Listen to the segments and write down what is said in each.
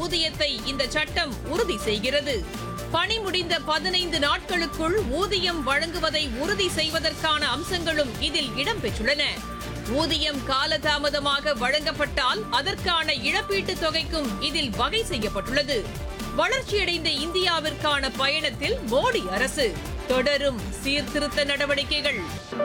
ஊதியத்தை இந்த சட்டம் உறுதி செய்கிறது பணி முடிந்த பதினைந்து நாட்களுக்குள் ஊதியம் வழங்குவதை உறுதி செய்வதற்கான அம்சங்களும் இதில் இடம்பெற்றுள்ளன ஊதியம் காலதாமதமாக வழங்கப்பட்டால் அதற்கான இழப்பீட்டுத் தொகைக்கும் இதில் வகை செய்யப்பட்டுள்ளது வளர்ச்சியடைந்த இந்தியாவிற்கான பயணத்தில் மோடி அரசு தொடரும் சீர்திருத்த நடவடிக்கைகள்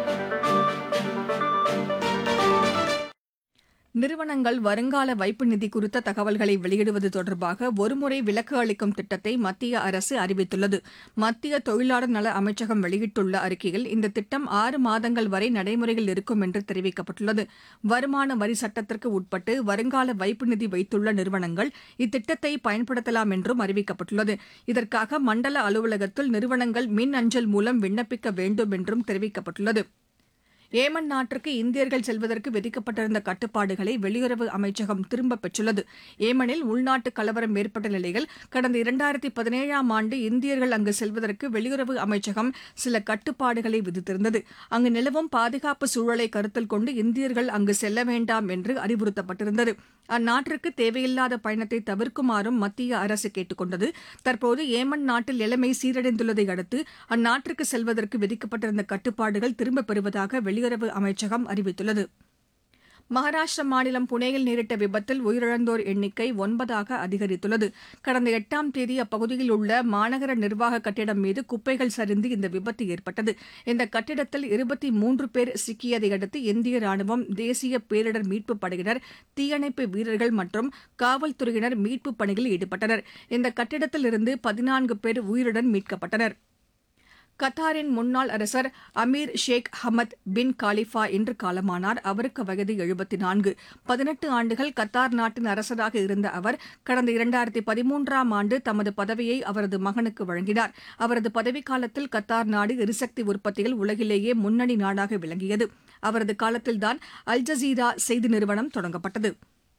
நிறுவனங்கள் வருங்கால வைப்பு நிதி குறித்த தகவல்களை வெளியிடுவது தொடர்பாக ஒருமுறை விலக்கு அளிக்கும் திட்டத்தை மத்திய அரசு அறிவித்துள்ளது மத்திய தொழிலாளர் நல அமைச்சகம் வெளியிட்டுள்ள அறிக்கையில் இந்த திட்டம் ஆறு மாதங்கள் வரை நடைமுறையில் இருக்கும் என்று தெரிவிக்கப்பட்டுள்ளது வருமான வரி சட்டத்திற்கு உட்பட்டு வருங்கால வைப்பு நிதி வைத்துள்ள நிறுவனங்கள் இத்திட்டத்தை பயன்படுத்தலாம் என்றும் அறிவிக்கப்பட்டுள்ளது இதற்காக மண்டல அலுவலகத்தில் நிறுவனங்கள் மின் அஞ்சல் மூலம் விண்ணப்பிக்க வேண்டும் என்றும் தெரிவிக்கப்பட்டுள்ளது ஏமன் நாட்டிற்கு இந்தியர்கள் செல்வதற்கு விதிக்கப்பட்டிருந்த கட்டுப்பாடுகளை வெளியுறவு அமைச்சகம் திரும்பப் பெற்றுள்ளது ஏமனில் உள்நாட்டு கலவரம் ஏற்பட்ட நிலையில் கடந்த இரண்டாயிரத்தி பதினேழாம் ஆண்டு இந்தியர்கள் அங்கு செல்வதற்கு வெளியுறவு அமைச்சகம் சில கட்டுப்பாடுகளை விதித்திருந்தது அங்கு நிலவும் பாதுகாப்பு சூழலை கருத்தில் கொண்டு இந்தியர்கள் அங்கு செல்ல வேண்டாம் என்று அறிவுறுத்தப்பட்டிருந்தது அந்நாட்டிற்கு தேவையில்லாத பயணத்தை தவிர்க்குமாறும் மத்திய அரசு கேட்டுக் கொண்டது தற்போது ஏமன் நாட்டில் நிலைமை சீரடைந்துள்ளதை அடுத்து அந்நாட்டிற்கு செல்வதற்கு விதிக்கப்பட்டிருந்த கட்டுப்பாடுகள் திரும்பப் பெறுவதாக வெளியுறவு அமைச்சகம் அறிவித்துள்ளது மகாராஷ்டிர மாநிலம் புனேயில் நேரிட்ட விபத்தில் உயிரிழந்தோர் எண்ணிக்கை ஒன்பதாக அதிகரித்துள்ளது கடந்த எட்டாம் தேதி அப்பகுதியில் உள்ள மாநகர நிர்வாக கட்டிடம் மீது குப்பைகள் சரிந்து இந்த விபத்து ஏற்பட்டது இந்த கட்டிடத்தில் இருபத்தி மூன்று பேர் சிக்கியதை அடுத்து இந்திய ராணுவம் தேசிய பேரிடர் மீட்புப் படையினர் தீயணைப்பு வீரர்கள் மற்றும் காவல்துறையினர் மீட்புப் பணியில் ஈடுபட்டனர் இந்த கட்டிடத்தில் இருந்து பதினான்கு பேர் உயிருடன் மீட்கப்பட்டனர் கத்தாரின் முன்னாள் அரசர் Amir Sheikh Hamad bin Khalifa இன்று காலமானார் அவருக்கு வயது எழுபத்தி நான்கு பதினெட்டு ஆண்டுகள் கத்தார் நாட்டின் அரசராக இருந்த அவர் கடந்த இரண்டாயிரத்தி பதிமூன்றாம் ஆண்டு தமது பதவியை அவரது மகனுக்கு வழங்கினார் அவரது பதவிக்காலத்தில் கத்தார் நாடு எரிசக்தி உற்பத்தியில் உலகிலேயே முன்னணி நாடாக விளங்கியது அவரது காலத்தில்தான் அல் ஜசீரா செய்தி நிறுவனம் தொடங்கப்பட்டது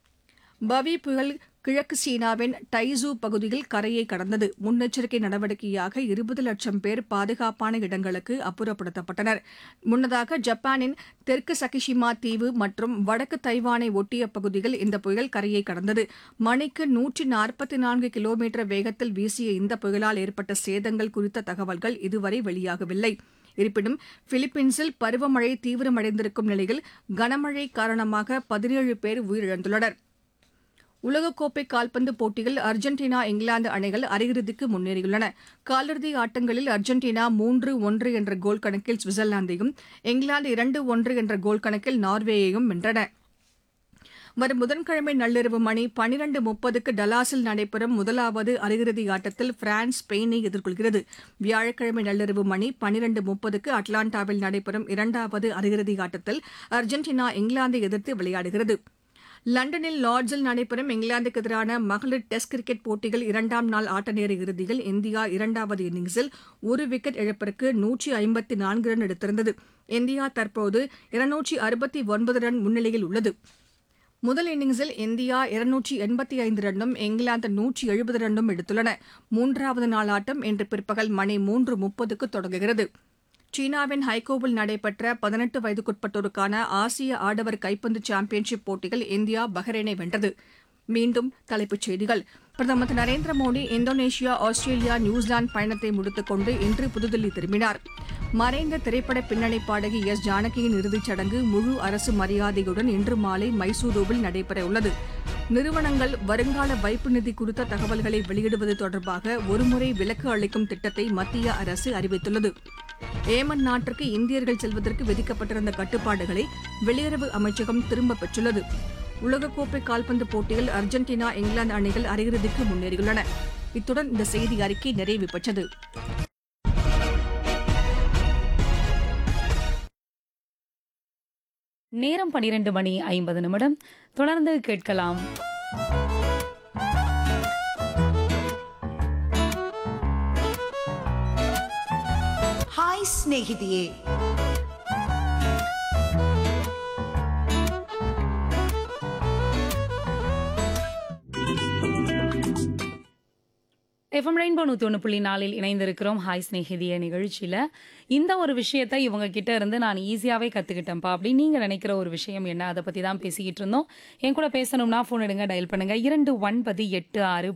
பவி புயல் கிழக்கு சீனாவின் டைசூ பகுதியில் கரையை கடந்தது முன்னெச்சரிக்கை நடவடிக்கையாக இருபது லட்சம் பேர் பாதுகாப்பான இடங்களுக்கு அப்புறப்படுத்தப்பட்டனர் முன்னதாக ஜப்பானின் தெற்கு சகிஷிமா தீவு மற்றும் வடக்கு தைவானை ஒட்டிய பகுதியில் இந்த புயல் கரையை கடந்தது மணிக்கு நூற்றி நாற்பத்தி நான்கு கிலோமீட்டர் வேகத்தில் வீசிய இந்த புயலால் ஏற்பட்ட சேதங்கள் குறித்த தகவல்கள் இதுவரை வெளியாகவில்லை இருப்பினும் பிலிப்பீன்ஸில் பருவமழை தீவிரமடைந்திருக்கும் நிலையில் கனமழை காரணமாக பதினேழு பேர் உயிரிழந்துள்ளனர் உலகக்கோப்பை கால்பந்து போட்டியில் அர்ஜென்டினா இங்கிலாந்து அணிகள் அரையிறுதிக்கு முன்னேறியுள்ளன காலிறுதி ஆட்டங்களில் அர்ஜென்டினா மூன்று ஒன்று என்ற கோல் கணக்கில் சுவிட்சர்லாந்தையும் இங்கிலாந்து இரண்டு ஒன்று என்ற கோல் கணக்கில் நார்வேயையும் வென்றன வரும் புதன்கிழமை நள்ளிரவு மணி பனிரண்டு முப்பதுக்கு டலாஸில் நடைபெறும் முதலாவது அரையிறுதி ஆட்டத்தில் பிரான்ஸ் ஸ்பெயினை எதிர்கொள்கிறது வியாழக்கிழமை நள்ளிரவு மணி பனிரண்டு முப்பதுக்கு அட்லாண்டாவில் நடைபெறும் இரண்டாவது அரையிறுதி ஆட்டத்தில் அர்ஜென்டினா இங்கிலாந்தை எதிர்த்து விளையாடுகிறது லண்டனில் லார்ட்ஸில் நடைபெறும் இங்கிலாந்துக்கு எதிரான மகளிர் டெஸ்ட் கிரிக்கெட் போட்டியில் இரண்டாம் நாள் ஆட்ட நேர இறுதியில் இந்தியா இரண்டாவது இன்னிங்ஸில் ஒரு விக்கெட் இழப்பிற்கு நூற்றி ஐம்பத்தி நான்கு ரன் எடுத்திருந்தது இந்தியா தற்போது இருநூற்றி அறுபத்தி ஒன்பது ரன் முன்னிலையில் உள்ளது முதல் இன்னிங்ஸில் இந்தியா இருநூற்றி எண்பத்தி ஐந்து ரன்னும் இங்கிலாந்து நூற்றி எழுபது ரன்னும் எடுத்துள்ளன மூன்றாவது நாள் ஆட்டம் இன்று பிற்பகல் மணி மூன்று முப்பதுக்கு தொடங்குகிறது சீனாவின் ஹைகோவில் நடைபெற்ற பதினெட்டு வயதுக்குட்பட்டோருக்கான ஆசிய ஆடவர் கைப்பந்து சாம்பியன்ஷிப் போட்டியில் இந்தியா பஹ்ரைனை வென்றது மீண்டும் தலைப்புச் செய்திகள் பிரதமர் திரு Narendra Modi Indonesia Australia New Zealand பயணத்தை முடித்துக் கொண்டு இன்று புதுதில்லி திரும்பினார் மறைந்த திரைப்பட பின்னணி பாடகி எஸ் ஜானகியின் இறுதிச் சடங்கு முழு அரசு மரியாதையுடன் இன்று மாலை மைசூருவில் நடைபெறவுள்ளது நிறுவனங்கள் வருங்கால வைப்பு நிதி குறித்த தகவல்களை வெளியிடுவது தொடர்பாக ஒருமுறை விலக்கு அளிக்கும் திட்டத்தை மத்திய அரசு அறிவித்துள்ளது ஏமன் நாட்டிற்கு இந்தியர்கள் செல்வதற்கு விதிக்கப்பட்டிருந்த கட்டுப்பாடுகளை வெளியுறவு அமைச்சகம் திரும்பப் பெற்றுள்ளது உலகக்கோப்பை கால்பந்து போட்டியில் அர்ஜென்டினா இங்கிலாந்து அணிகள் அரையிறுதிக்கு முன்னேறியுள்ளன இத்துடன் இந்த செய்தி அறிக்கை நிறைவு பெற்றது நேரம் பனிரெண்டு மணி ஐம்பது நிமிடம் தொடர்ந்து கேட்கலாம் ಹಾಯ್ ಸ್ನೇಹಿತೆಯೇ எஃப்எம் ரெயின்போ நூற்றி ஒன்று புள்ளி நாலில் இணைந்திருக்கிறோம் ஹாய் ஸ்நேகிதிய நிகழ்ச்சியில் இந்த ஒரு விஷயத்தை இவங்க கிட்ட இருந்து நான் ஈஸியாகவே கற்றுக்கிட்டேன்ப்பா அப்படின்னு நீங்கள் நினைக்கிற ஒரு விஷயம் என்ன அதை பற்றி தான் பேசிக்கிட்டு இருந்தோம் என் கூட பேசணும்னா ஃபோன் எடுங்க டயல் பண்ணுங்க இரண்டு ஒன்பது எட்டு ஆறு